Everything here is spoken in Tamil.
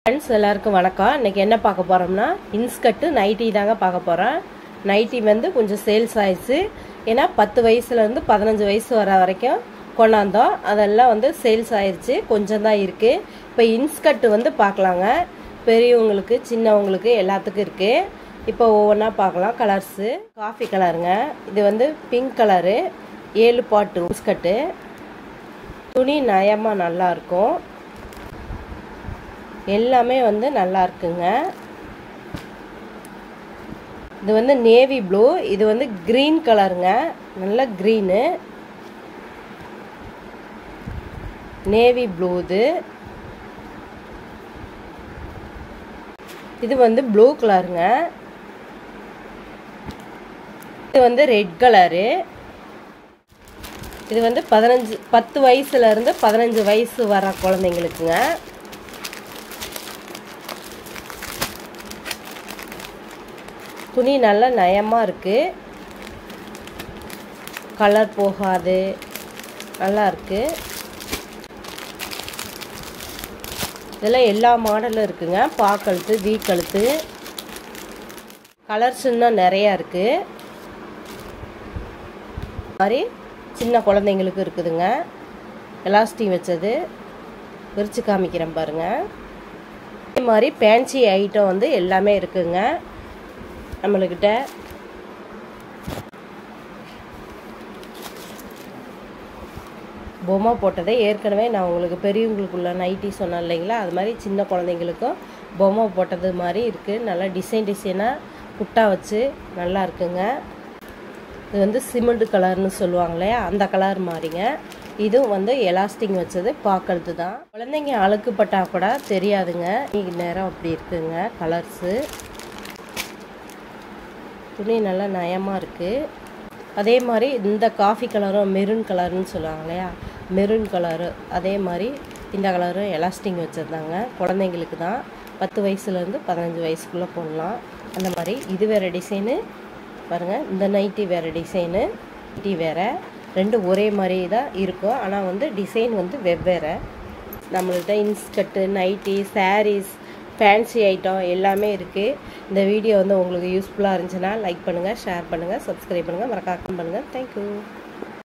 ஃப்ரெண்ட்ஸ் எல்லாருக்கும் வணக்கம் இன்னைக்கு என்ன பார்க்க போகிறோம்னா இன்ஸ்கட்டு நைட்டி தாங்க பார்க்க போகிறோம் நைட்டி வந்து கொஞ்சம் சேல்ஸ் ஆயிடுச்சு ஏன்னா பத்து வயசுலேருந்து பதினஞ்சு வயசு வர வரைக்கும் கொண்டாந்தோம் அதெல்லாம் வந்து சேல்ஸ் ஆயிடுச்சு கொஞ்சம் தான் இருக்குது இப்போ இன்ஸ்கட்டு வந்து பார்க்கலாங்க பெரியவங்களுக்கு சின்னவங்களுக்கு எல்லாத்துக்கும் இருக்குது இப்போ ஒவ்வொன்றா பார்க்கலாம் கலர்ஸு காஃபி கலருங்க இது வந்து பிங்க் கலரு ஏழு பாட்டு இன்ஸ்கட்டு துணி நயமாக நல்லாயிருக்கும் எல்லாமே வந்து நல்லா இருக்குங்க இது வந்து நேவி ப்ளூ இது வந்து க்ரீன் கலருங்க நல்ல க்ரீனு நேவி ப்ளூ இது இது வந்து ப்ளூ கலருங்க இது வந்து ரெட் கலரு இது வந்து பதினஞ்சு பத்து வயசுலேருந்து பதினஞ்சு வயசு வர குழந்தைங்களுக்குங்க துணி நல்லா நயமாக இருக்குது கலர் போகாது நல்லா இருக்குது இதில் எல்லா மாடலும் இருக்குங்க பா கழுத்து வி கழுத்து கலர்ஸ் இன்னும் நிறையா இருக்குது மாதிரி சின்ன குழந்தைங்களுக்கு இருக்குதுங்க எலாஸ்டிக் வச்சது விரிச்சு காமிக்கிறேன் பாருங்கள் இதே மாதிரி பேன்சி ஐட்டம் வந்து எல்லாமே இருக்குங்க நம்மளுக்கிட்ட பொம்மை போட்டதை ஏற்கனவே நான் உங்களுக்கு பெரியவங்களுக்குள்ள நைட்டி சொன்னேன் இல்லைங்களா அது மாதிரி சின்ன குழந்தைங்களுக்கும் பொம்மை போட்டது மாதிரி இருக்குது நல்லா டிசைன் டிசைனாக குட்டா வச்சு நல்லா இருக்குங்க இது வந்து சிமெண்ட் கலர்னு சொல்லுவாங்களே அந்த கலர் மாதிரிங்க இதுவும் வந்து எலாஸ்டிங் வச்சது பார்க்கறது தான் குழந்தைங்க அழுக்குப்பட்டா கூட தெரியாதுங்க இன்னைக்கு நேரம் அப்படி இருக்குங்க கலர்ஸு துணி நல்லா நயமாக இருக்குது அதே மாதிரி இந்த காஃபி கலரும் மெரூன் கலர்னு சொல்லுவாங்க இல்லையா மெரூன் கலரு அதே மாதிரி இந்த கலரும் எலாஸ்டிங் வச்சுருந்தாங்க குழந்தைங்களுக்கு தான் பத்து வயசுலேருந்து பதினஞ்சு வயசுக்குள்ளே போடலாம் அந்த மாதிரி இது வேறு டிசைனு பாருங்கள் இந்த நைட்டி வேறு டிசைனு நைட்டி வேறு ரெண்டு ஒரே மாதிரி தான் இருக்கும் ஆனால் வந்து டிசைன் வந்து வெவ்வேறு நம்மள்கிட்ட இன்ஸ்கட்டு நைட்டி சாரீஸ் ஃபேன்சி ஐட்டம் எல்லாமே இருக்குது இந்த வீடியோ வந்து உங்களுக்கு யூஸ்ஃபுல்லாக இருந்துச்சுன்னா லைக் பண்ணுங்கள் ஷேர் பண்ணுங்கள் சப்ஸ்கிரைப் பண்ணுங்கள் மறக்காம பண்ணுங்கள் தேங்க்யூ